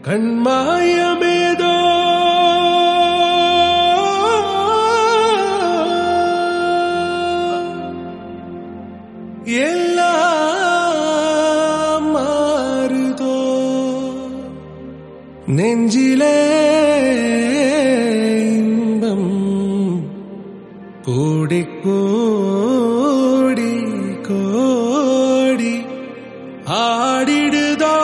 கண்மாயமேதோ எல்லாம் மாறுதோ நெஞ்சிலே இன்பம் கூடி கூடி கோடி ஆடிடுதோ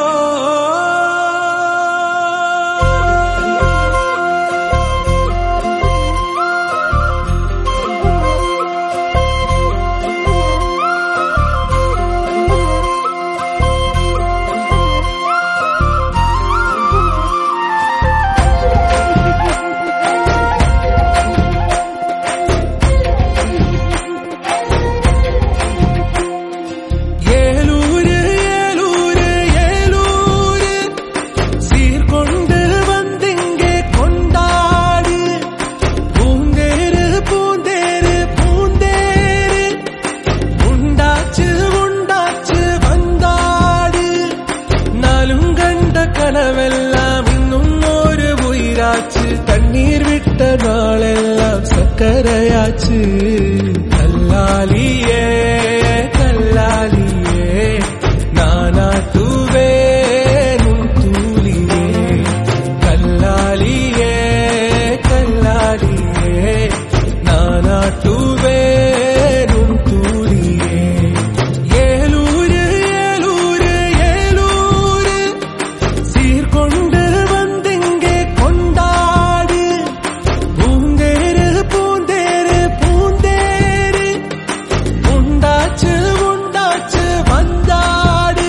ஏலூரு ஏலூரு ஏலூரு சீர்கொண்டு வந்திங்கே கொண்டாடு பூந்தேரு பூந்தேரு பூந்தேரு உண்டாச்சு உண்டாச்சு வந்தாடு நாளும் கண்ட கனவெல்லாம் இன்னும் ஒரு உயிராச்சு தண்ணீர் விட்ட நாளெல்லாம் சக்கரையாச்சு கல்லாலியே கல்லாலியே நானாட்டுவே நும் தூளியே கல்லாலியே கல்லாலியே நானாட்டுவே நும் தூளியே ஏலூரு ஏலூரு ஏலூரு சீர்கொண்டு வந்திங்கே கொண்டாடு பூந்தேரு பூந்தேரு பூந்தேரு உண்டாச்சு உண்டாச்சு வந்தாடு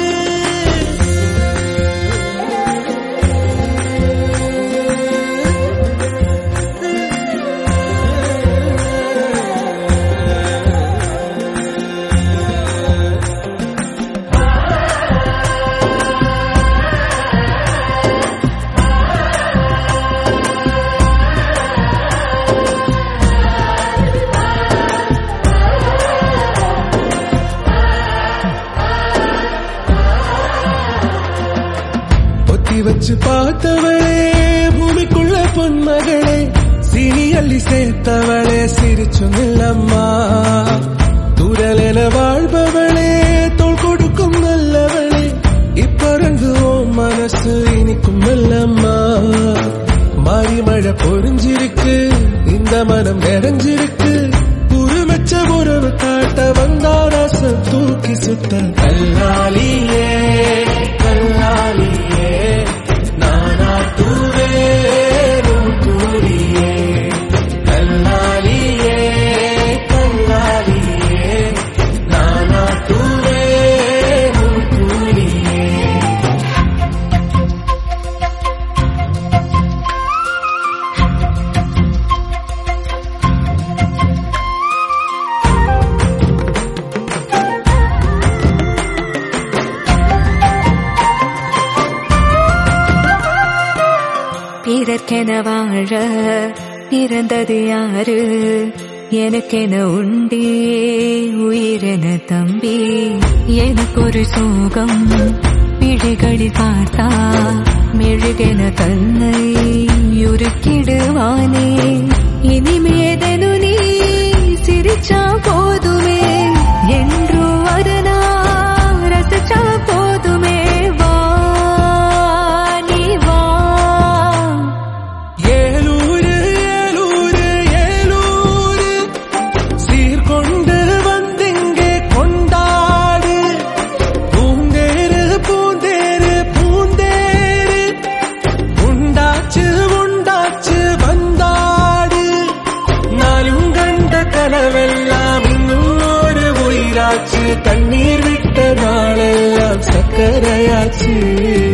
பொத்தி வச்சு பார்த்தவளே பூமிக்குள்ள பொன்மகளே சீனி அள்ளி சேர்த்தவளே சிரிச்சு நில்லம்மா துரலென வாழ்பவளே தோள் கொடுக்கும் நல்லவளே இப்பறங்குவோம் மனசு இனிக்கும் நல்லம்மா மாறி மழை பொழிஞ்சிருக்கு இந்த மனம் நிறைஞ்சிருக்கு உருமச்ச உறவு காட்ட வந்தாரசம் தூக்கி சுத்த கல்லாலியே கல்லாலியே நானாட்டுவே கூறியே கல்லாலியே கல்லாலியே நானாட்டுவே கூறியே பிறர்க்கென வாழ பிறந்தது யாரு எனக்கென உண்டே உயிரென தம்பி எனக்கொரு சோகம் பிழைகளில் பார்த்தா மெழுகென தன்னை உருக்கிடுவானே இனிமேதனு நீ சிரிச்சா போதுமே என்று வரனா ரசிச்சா போதுமே வா நீ வா ஏலூரு ஏலூரு ஏலூரு சீர்கொண்டு வந்திங்கே கொண்டாடு பூந்தேரு பூந்தேரு பூந்தேரு உண்டாச்சு உண்டாச்சு வந்தாடு நாளும் கண்ட கனவெல்லாம் இன்னும் ஒரு உயிராச்சு தண்ணீர் விட்ட நாளெல்லாம் சக்கரையாச்சு